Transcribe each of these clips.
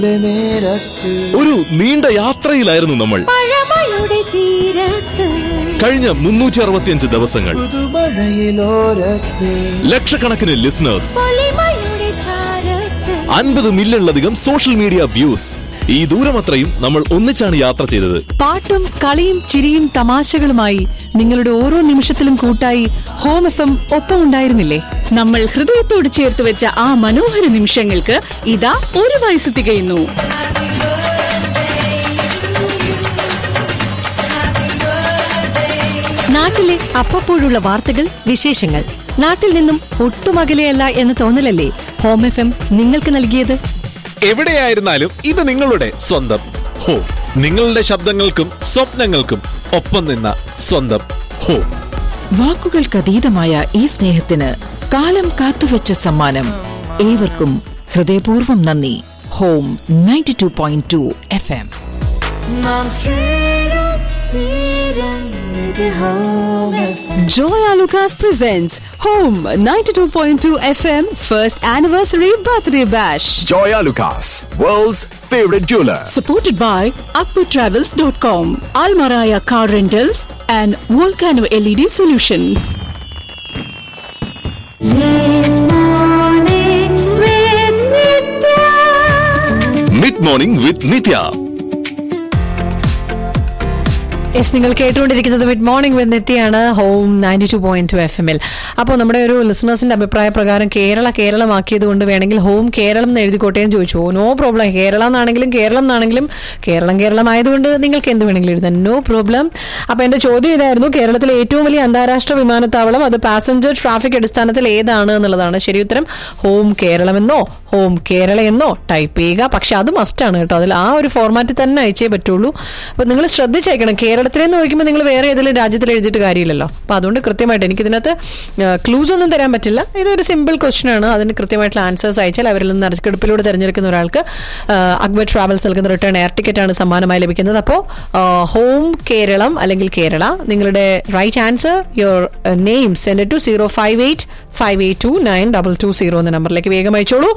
നേരത്ത് ഒരു നീണ്ട യാത്രയിലായിരുന്നു നമ്മൾ പഴമയുടെ തീരത്ത് കഴിഞ്ഞ മുന്നൂറ്റി അറുപത്തിയഞ്ച് ദിവസങ്ങൾ പുതുമഴയിലോരത്ത് ലക്ഷക്കണക്കിന് ലിസണേഴ്സ് പൊലിമയുടെ ചാരത്ത് അൻപത് മില്യണിലധികം സോഷ്യൽ മീഡിയ വ്യൂസ് ഈ ദൂരമത്രയും നമ്മൾ ഒന്നിച്ചാണ് യാത്ര ചെയ്തത് പാട്ടും കളിയും ചിരിയും തമാശകളുമായി നിങ്ങളുടെ ഓരോ നിമിഷത്തിലും കൂട്ടായി ഹോം എഫ് എം ഒപ്പമുണ്ടായിരുന്നില്ലേ നമ്മൾ ഹൃദയത്തോട് ചേർത്ത് വെച്ച ആ മനോഹര നിമിഷങ്ങൾക്ക് ഇതാ ഒരു വയസ്സ് തികയുന്നു നാട്ടിലെ അപ്പപ്പോഴുള്ള വാർത്തകൾ വിശേഷങ്ങൾ നാട്ടിൽ നിന്നും ഒട്ടും അകലെയല്ല എന്ന തോന്നലല്ലേ ഹോം എഫ് എം നിങ്ങൾക്ക് നൽകിയത് എവിടെയായിരുന്നാലും ഇത് നിങ്ങളുടെ സ്വന്തം ഹോ നിങ്ങളുടെ ശബ്ദങ്ങൾക്കും സ്വപ്നങ്ങൾക്കും ഒപ്പം നിന്ന സ്വന്തം ഹോ വാക്കുകൾക്കതീതമായ ഈ സ്നേഹത്തിന് കാലം കാത്തുവച്ച സമ്മാനം ഏവർക്കും ഹൃദയപൂർവ്വം നന്ദി home ninety two point two F M നാം ചേരും തീരം ഇത് home FM. Joy Lucas presents Home 92.2 FM First Anniversary Birthday Bash. Joya Lucas, world's favorite jeweler. Supported by AkbarTravels.com, Almaraya Car Rentals, and Volcano LED Solutions. Mid morning with Nithya yes നിങ്ങൾ കേട്ടുകൊണ്ടിരിക്കുന്നത് mid morning with നെത്തിയാണ് home ninety two point two F എമ്മിൽ അപ്പോൾ നമ്മുടെ ഒരു ലിസണേഴ്സിന്റെ അഭിപ്രായ പ്രകാരം കേരള കേരളമാക്കിയത് കൊണ്ട് വേണമെങ്കിൽ ഹോം കേരളം എന്ന് എഴുതിക്കോട്ടെ എന്ന് ചോദിച്ചു നോ പ്രോബ്ലം കേരളം എന്നാണെങ്കിലും കേരളം എന്നാണെങ്കിലും കേരളം കേരളം ആയതുകൊണ്ട് നിങ്ങൾക്ക് എന്ത് വേണമെങ്കിലും എഴുതാം നോ പ്രോബ്ലം അപ്പോൾ എൻ്റെ ചോദ്യം ഇതായിരുന്നു കേരളത്തിലെ ഏറ്റവും വലിയ അന്താരാഷ്ട്ര വിമാനത്താവളം അത് പാസഞ്ചർ ട്രാഫിക് അടിസ്ഥാനത്തിൽ ഏതാണ് എന്നുള്ളതാണ് ശരി ഉത്തരം ഹോം കേരളമെന്നോ ഹോം കേരള എന്നോ ടൈപ്പ് ചെയ്യുക പക്ഷെ അത് മസ്റ്റാണ് കേട്ടോ അതിൽ ആ ഒരു ഫോർമാറ്റിൽ തന്നെ അയച്ചേ പറ്റുള്ളൂ അപ്പോൾ നിങ്ങൾ ശ്രദ്ധിച്ചേക്കണം കേരളത്തിലെന്ന് നോക്കുമ്പോൾ നിങ്ങൾ വേറെ ഏതെങ്കിലും രാജ്യത്തിൽ എഴുതിയിട്ട് കാര്യമില്ലല്ലോ അപ്പോൾ അതുകൊണ്ട് കൃത്യമായിട്ട് എനിക്ക് ഇതിനകത്ത് ക്ലൂസ് ഒന്നും തരാൻ പറ്റില്ല ഇതൊരു സിമ്പിൾ ക്വസ്റ്റ്യൻ ആണ് അതിന് കൃത്യമായിട്ടുള്ള ആൻസേഴ്സ് അയച്ചാൽ അവരിൽ നിന്ന് നറുക്കെടുപ്പിലൂടെ തിരഞ്ഞെടുക്കുന്ന ഒരാൾക്ക് ആ, അക്ബർ ട്രാവൽസ് നൽകുന്ന റിട്ടേൺ എയർ ടിക്കറ്റ് ആണ് സമ്മാനമായി ലഭിക്കുന്നത് അപ്പോൾ ഹോം കേരളം അല്ലെങ്കിൽ കേരള നിങ്ങളുടെ right answer your name send to zero five eight five eight two nine double two zero എന്ന നമ്പറിലേക്ക് വേഗം അയച്ചോളൂ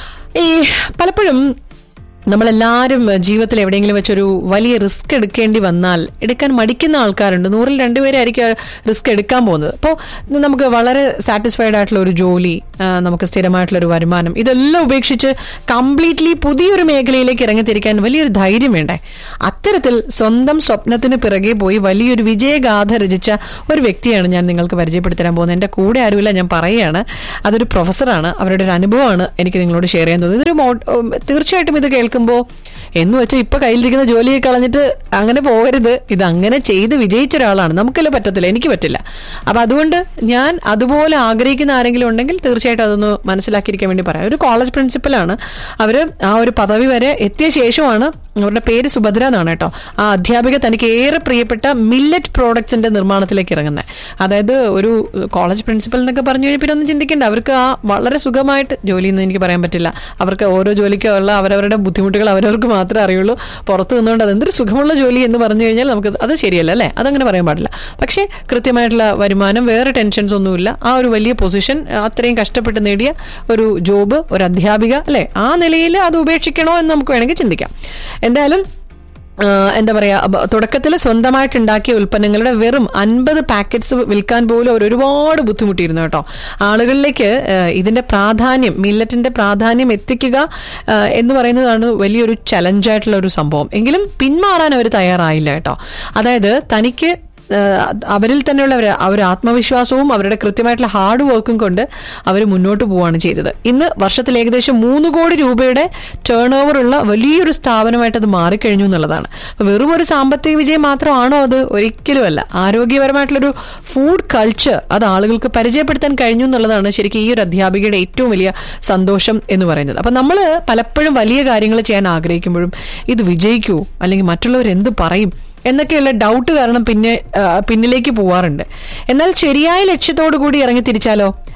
ഈ പലപ്പോഴും നമ്മളെല്ലാവരും ജീവിതത്തിൽ എവിടെയെങ്കിലും വെച്ചൊരു വലിയ റിസ്ക് എടുക്കേണ്ടി വന്നാൽ എടുക്കാൻ മടിക്കുന്ന ആൾക്കാരുണ്ട് നൂറിൽ രണ്ടുപേരായിരിക്കും റിസ്ക് എടുക്കാൻ പോകുന്നത് അപ്പോൾ നമുക്ക് വളരെ സാറ്റിസ്ഫൈഡ് ആയിട്ടുള്ള ഒരു ജോലി ആ, നമുക്ക് സ്ഥിരമായിട്ടുള്ള ഒരു വരുമാനം ഇതെല്ലാം ഉപേക്ഷിച്ച് കംപ്ലീറ്റ്ലി പുതിയൊരു മേഖലയിലേക്ക് ഇറങ്ങിത്തിരിക്കാൻ വലിയൊരു ധൈര്യം വേണ്ടേ അത്തരത്തിൽ സ്വന്തം സ്വപ്നത്തിന് പിറകെ പോയി വലിയൊരു വിജയഗാഥ രചിച്ച ഒരു വ്യക്തിയാണ് ഞാൻ നിങ്ങൾക്ക് പരിചയപ്പെടുത്തരാൻ പോകുന്നത് എൻ്റെ കൂടെ ആരുമില്ല ഞാൻ പറയുകയാണ് അതൊരു പ്രൊഫസറാണ് അവരുടെ ഒരു അനുഭവമാണ് എനിക്ക് നിങ്ങളോട് ഷെയർ ചെയ്യാൻ തോന്നുന്നത് ഇതൊരു മോ- ഉം, തീർച്ചയായിട്ടും ഇത് കേൾക്കുമ്പോൾ എന്ന് വെച്ചാൽ ഇപ്പൊ കയ്യിലിരിക്കുന്ന ജോലിയെ കളഞ്ഞിട്ട് അങ്ങനെ പോകരുത് ഇത് അങ്ങനെ ചെയ്ത് വിജയിച്ച ഒരാളാണ് നമുക്കല്ല പറ്റത്തില്ല എനിക്ക് പറ്റില്ല അപ്പൊ അതുകൊണ്ട് ഞാൻ അതുപോലെ ആഗ്രഹിക്കുന്ന ആരെങ്കിലും ഉണ്ടെങ്കിൽ തീർച്ചയായിട്ടും അതൊന്ന് മനസ്സിലാക്കിയിരിക്കാൻ വേണ്ടി പറയാം ഒരു കോളേജ് പ്രിൻസിപ്പലാണ് അവര് ആ ഒരു പദവി വരെ എത്തിയ ശേഷമാണ് അവരുടെ പേര് സുഭദ്ര എന്നാണ് കേട്ടോ ആ അധ്യാപിക തനിക്ക് ഏറെ പ്രിയപ്പെട്ട മില്ലറ്റ് പ്രോഡക്ട്സിന്റെ നിർമ്മാണത്തിലേക്ക് ഇറങ്ങുന്നത് അതായത് ഒരു കോളേജ് പ്രിൻസിപ്പൽ എന്നൊക്കെ പറഞ്ഞു കഴിഞ്ഞാൽ പിന്നെ ഒന്നും ചിന്തിക്കേണ്ട അവർക്ക് ആ വളരെ സുഖമായിട്ട് ജോലി എന്ന് എനിക്ക് പറയാൻ പറ്റില്ല അവർക്ക് ഓരോ ജോലിക്കും ഉള്ള അവരവരുടെ ബുദ്ധിമുട്ടുകൾ അവരവർക്ക് മാത്രമേ അറിയുള്ളൂ പുറത്ത് നിന്നുകൊണ്ട് അതെന്തൊരു സുഖമുള്ള ജോലി എന്ന് പറഞ്ഞു കഴിഞ്ഞാൽ നമുക്ക് അത് ശരിയല്ല അല്ലേ അതങ്ങനെ പറയാൻ പാടില്ല പക്ഷേ കൃത്യമായിട്ടുള്ള വരുമാനം വേറെ ടെൻഷൻസ് ഒന്നുമില്ല ആ ഒരു വലിയ പൊസിഷൻ അത്രയും കഷ്ടപ്പെട്ട് നേടിയ ഒരു ജോബ് ഒരു അധ്യാപിക അല്ലേ ആ നിലയിൽ അത് ഉപേക്ഷിക്കണോ എന്ന് നമുക്ക് വേണമെങ്കിൽ ചിന്തിക്കാം എന്തായാലും ആ, എന്താ പറയാ തുടക്കത്തിൽ സ്വന്തമായിട്ട് ഉണ്ടാക്കിയ ഉൽപ്പന്നങ്ങളുടെ വെറും അൻപത് പാക്കറ്റ്സ് വിൽക്കാൻ പോലും അവർ ഒരുപാട് ബുദ്ധിമുട്ടിയിരുന്നു കേട്ടോ ആളുകളിലേക്ക് ആ, ഇതിന്റെ പ്രാധാന്യം മില്ലറ്റിന്റെ പ്രാധാന്യം എത്തിക്കുക ആ, എന്ന് പറയുന്നതാണ് വലിയൊരു ചലഞ്ചായിട്ടുള്ള ഒരു സംഭവം എങ്കിലും പിന്മാറാൻ അവർ തയ്യാറായില്ല കേട്ടോ അതായത് തനിക്ക് ഏഹ് അവരിൽ തന്നെയുള്ള ഒരു- ആ ഒരു ആത്മവിശ്വാസവും അവരുടെ കൃത്യമായിട്ടുള്ള ഹാർഡ് വർക്കും കൊണ്ട് അവർ മുന്നോട്ട് പോവുകയാണ് ചെയ്തത് ഇന്ന് വർഷത്തിൽ ഏകദേശം മൂന്ന് കോടി രൂപയുടെ ടേൺ ഓവർ ഉള്ള വലിയൊരു സ്ഥാപനമായിട്ട് അത് മാറിക്കഴിഞ്ഞു എന്നുള്ളതാണ് അപ്പൊ വെറും ഒരു സാമ്പത്തിക വിജയം മാത്രമാണോ അത് ഒരിക്കലുമല്ല ആരോഗ്യപരമായിട്ടുള്ളൊരു ഫുഡ് കൾച്ചർ അത് ആളുകൾക്ക് പരിചയപ്പെടുത്താൻ കഴിഞ്ഞു എന്നുള്ളതാണ് ശരിക്കും ഈ ഒരു അധ്യാപികയുടെ ഏറ്റവും വലിയ സന്തോഷം എന്ന് പറയുന്നത് അപ്പൊ നമ്മൾ പലപ്പോഴും വലിയ കാര്യങ്ങൾ ചെയ്യാൻ ആഗ്രഹിക്കുമ്പോഴും ഇത് വിജയിക്കൂ അല്ലെങ്കിൽ മറ്റുള്ളവർ എന്ത് പറയും എന്നൊക്കെയുള്ള ഡൗട്ട് കാരണം പിന്നെ ആ, പിന്നിലേക്ക് പോവാറുണ്ട് എന്നാൽ ശരിയായ ലക്ഷ്യത്തോടു കൂടി ഇറങ്ങി തിരിച്ചാലോ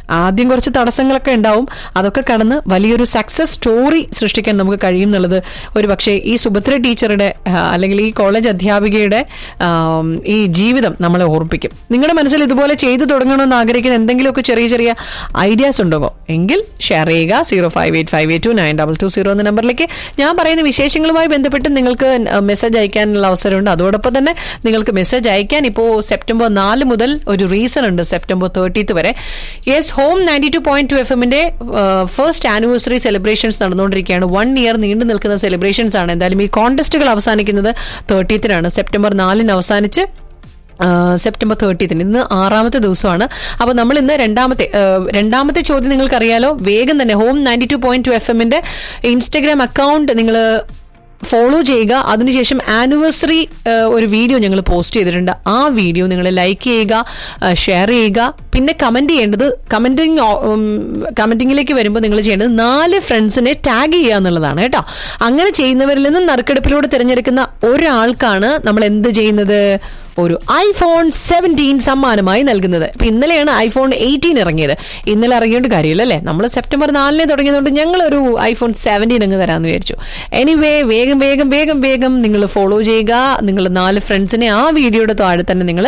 ആദ്യം കുറച്ച് തടസ്സങ്ങളൊക്കെ ഉണ്ടാവും അതൊക്കെ കടന്ന് വലിയൊരു സക്സസ് സ്റ്റോറി സൃഷ്ടിക്കാൻ നമുക്ക് കഴിയും എന്നുള്ളത് ഒരു പക്ഷേ ഈ സുഭദ്ര ടീച്ചറുടെ ആ, അല്ലെങ്കിൽ ഈ കോളേജ് അധ്യാപികയുടെ ആം, ഈ ജീവിതം നമ്മളെ ഓർമ്മിപ്പിക്കും നിങ്ങളുടെ മനസ്സിൽ ഇതുപോലെ ചെയ്തു തുടങ്ങണമെന്ന് ആഗ്രഹിക്കുന്ന എന്തെങ്കിലുമൊക്കെ ചെറിയ ചെറിയ ഐഡിയാസ് ഉണ്ടോ എങ്കിൽ ഷെയർ ചെയ്യുക zero five eight five eight two nine double two zero എന്ന നമ്പറിലേക്ക് ഞാൻ പറയുന്ന വിശേഷങ്ങളുമായി ബന്ധപ്പെട്ട് നിങ്ങൾക്ക് മെസ്സേജ് അയക്കാനുള്ള അവസരമുണ്ട് അതോടൊപ്പം തന്നെ നിങ്ങൾക്ക് മെസ്സേജ് അയക്കാൻ ഇപ്പോൾ സെപ്റ്റംബർ നാല് മുതൽ ഒരു റീസൺ ഉണ്ട് സെപ്റ്റംബർ തേർട്ടീത്ത് വരെ yes home ninety two point two F എമ്മിന്റെ ഫസ്റ്റ് ആനിവേഴ്സറി സെലിബ്രേഷൻസ് നടന്നുകൊണ്ടിരിക്കുകയാണ് വൺ ഇയർ നീണ്ടു നിൽക്കുന്ന സെലിബ്രേഷൻസ് ആണ് എന്തായാലും ഈ കോൺടെസ്റ്റുകൾ അവസാനിക്കുന്നത് തേർട്ടീത്തിനാണ് സെപ്റ്റംബർ നാലിന് അവസാനിച്ച് ആ, സെപ്റ്റംബർ തേർട്ടീത്തിന് ഇന്ന് ആറാമത്തെ ദിവസമാണ് അപ്പോൾ നമ്മൾ ഇന്ന് രണ്ടാമത്തെ ആ, രണ്ടാമത്തെ ചോദ്യം നിങ്ങൾക്കറിയാലോ വേഗം തന്നെ home ninety two point two F എമ്മിന്റെ ഇൻസ്റ്റഗ്രാം അക്കൗണ്ട് നിങ്ങൾ ഫോളോ ചെയ്യുക അതിനുശേഷം ആനിവേഴ്സറി ഒരു വീഡിയോ ഞങ്ങൾ പോസ്റ്റ് ചെയ്തിട്ടുണ്ട് ആ വീഡിയോ നിങ്ങൾ ലൈക്ക് ചെയ്യുക ഷെയർ ചെയ്യുക പിന്നെ കമന്റ് ചെയ്യേണ്ടത് കമന്റിങ് കമന്റിങ്ങിലേക്ക് വരുമ്പോൾ നിങ്ങൾ ചെയ്യേണ്ടത് നാല് ഫ്രണ്ട്സിനെ ടാഗ് ചെയ്യുക എന്നുള്ളതാണ് കേട്ടോ അങ്ങനെ ചെയ്യുന്നവരിൽ നിന്ന് നറുക്കെടുപ്പിലൂടെ തിരഞ്ഞെടുക്കുന്ന ഒരാൾക്കാണ് നമ്മൾ എന്ത് ചെയ്യുന്നത് ഒരു ഐഫോൺ സെവൻറ്റീൻ സമ്മാനമായി നൽകുന്നത് ഇപ്പൊ ഇന്നലെയാണ് ഐഫോൺ എയ്റ്റീൻ ഇറങ്ങിയത് ഇന്നലെ ഇറങ്ങിയോണ്ട് കാര്യമില്ല അല്ലേ നമ്മൾ സെപ്റ്റംബർ നാലിന് തുടങ്ങിയതുകൊണ്ട് ഞങ്ങൾ ഒരു ഐഫോൺ സെവൻറ്റീൻ അങ്ങ് തരാമെന്ന് വിചാരിച്ചു എനിവേ വേഗം വേഗം വേഗം വേഗം നിങ്ങൾ ഫോളോ ചെയ്യുക നിങ്ങൾ നാല് ഫ്രണ്ട്സിനെ ആ വീഡിയോയുടെ താഴെ തന്നെ നിങ്ങൾ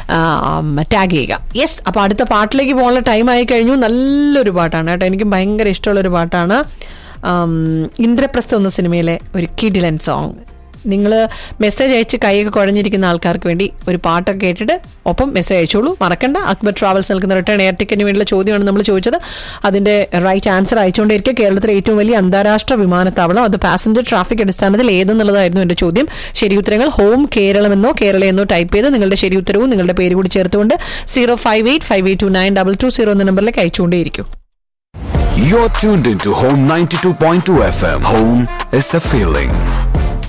ടാഗ് ചെയ്യുക യെസ് അപ്പോൾ അടുത്ത പാട്ടിലേക്ക് പോകാനുള്ള ടൈം ആയി കഴിഞ്ഞു നല്ലൊരു പാട്ടാണ് കേട്ടോ എനിക്ക് ഭയങ്കര ഇഷ്ടമുള്ളൊരു പാട്ടാണ് ആം, ഇന്ദ്രപ്രസ്ഥ എന്ന സിനിമയിലെ ഒരു കിഡിലൻ സോങ് നിങ്ങൾ മെസ്സേജ് അയച്ച് കൈയൊക്കെ കുഴഞ്ഞിരിക്കുന്ന ആൾക്കാർക്ക് വേണ്ടി ഒരു പാട്ടൊക്കെ കേട്ടിട്ട് ഒപ്പം മെസ്സേജ് അയച്ചോളൂ മറക്കണ്ട അക്ബർ ട്രാവൽസ് നൽകുന്ന റിട്ടേൺ എയർ ടിക്കറ്റിന് വേണ്ടിയുള്ള ചോദ്യമാണ് നമ്മൾ ചോദിച്ചത് അതിന്റെ റൈറ്റ് ആൻസർ അയച്ചുകൊണ്ടിരിക്കുക കേരളത്തിലെ ഏറ്റവും വലിയ അന്താരാഷ്ട്ര വിമാനത്താവളം അത് പാസഞ്ചർ ട്രാഫിക് അടിസ്ഥാനത്തിൽ ഏതെന്നുള്ളതായിരുന്നു എന്റെ ചോദ്യം ശരി ഉത്തരങ്ങൾ ഹോം കേരളമെന്നോ കേരളയെന്നോ ടൈപ്പ് ചെയ്ത് നിങ്ങളുടെ ശരി ഉത്തരവും നിങ്ങളുടെ പേര് കൂടി ചേർത്തുകൊണ്ട് zero five eight five eight two nine double two zero എന്ന നമ്പറിലേക്ക് അയച്ചുകൊണ്ടേയിരിക്കും You're tuned into Home 92.2 FM. Home is a feeling.